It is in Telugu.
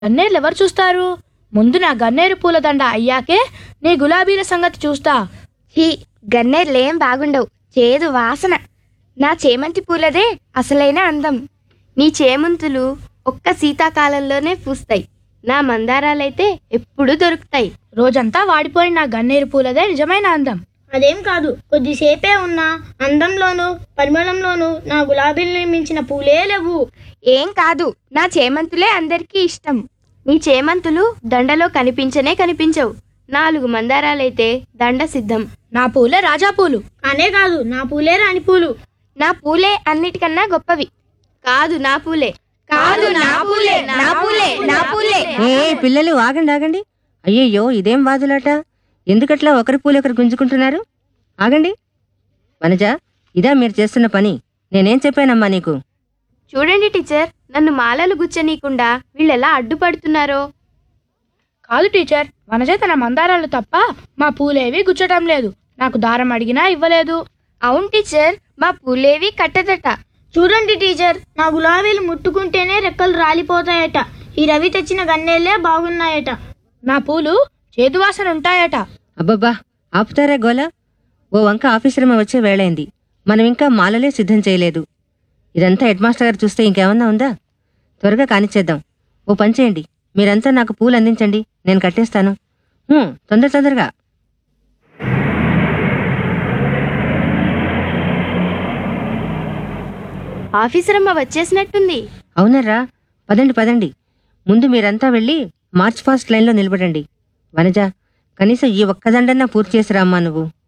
గన్నేర్లు ఎవరు చూస్తారు ముందు నా గన్నేరు పూల దండ అయ్యాకే నీ గులాబీల సంగతి చూస్తా హీ గన్నేర్లేం బాగుండవు చేదు వాసన నా చేమంతి పూలదే అసలైన అందం నీ చేమంతులు ఒక్క శీతాకాలంలోనే పూస్తాయి నా మందారాలైతే ఎప్పుడూ దొరుకుతాయి రోజంతా వాడిపోయిన నా గన్నేరు పూలదే నిజమైన అందం అదేం కాదు కొద్దిసేపే ఉన్న అందంలోనూ పరిమళంలోనూ నా గులాబీల్ని మించిన పూలే లేవు ఏం కాదు నా చేమంతులే అందరికీ ఇష్టం నీ చేమంతులు దండలో కనిపించనే కనిపించవు నాలుగు మందారాలైతే దండ సిద్ధం నా పూలే రాజా పూలు కానే కాదు నా పూలే రాని పూలు నా పూలే అన్నిటికన్నా గొప్పవి కాదు నా పూలే కాదు నా పూలే నా పూలే నా పూలే ఏ పిల్లలు ఆగండి ఆగండి అయ్యయ్యో ఇదేం వాదులాట ఎందుకట్లా ఒకరి పూలు ఒకరు గుంజుకుంటున్నారు ఆగండి వనజ ఇదా మీరు చేస్తున్న పని నేనేం చెప్పానమ్మా నీకు చూడండి టీచర్ నన్ను మాలలు గుచ్చనీయకుండా వీళ్ళెలా అడ్డుపడుతున్నారో కాదు టీచర్ వనజ తన మందారాలు తప్ప మా పూలేవి గుచ్చటం లేదు నాకు దారం అడిగినా ఇవ్వలేదు అవును టీచర్ మా పూలేవి కట్టదట చూడండి టీచర్ నా గులాబీలు ముట్టుకుంటేనే రెక్కలు రాలిపోతాయట ఈ రవి తెచ్చిన గన్నేలే బాగున్నాయట నా పూలు చేదు వాసన ఉంటాయట అబ్బబ్బా ఆపుతారా గోల ఓ వంక ఆఫీసరమ్మ వచ్చే వేళైంది మనం ఇంకా మాలలే సిద్ధం చేయలేదు ఇదంతా హెడ్ మాస్టర్ గారు చూస్తే ఇంకేమన్నా ఉందా త్వరగా కానిచ్చేద్దాం ఓ పని చేయండి మీరంతా నాకు పూలు అందించండి నేను కట్టేస్తాను హూ, తొందర తొందరగా ఆఫీసర్ అమ్మ వచ్చేసినట్టుంది అవునరా పదండి పదండి ముందు మీరంతా వెళ్ళి మార్చ్ ఫాస్ట్ లైన్లో నిలబడండి వనజ కనీసం ఈ ఒక్కదండన్నా పూర్తి చేసిరా అమ్మా నువ్వు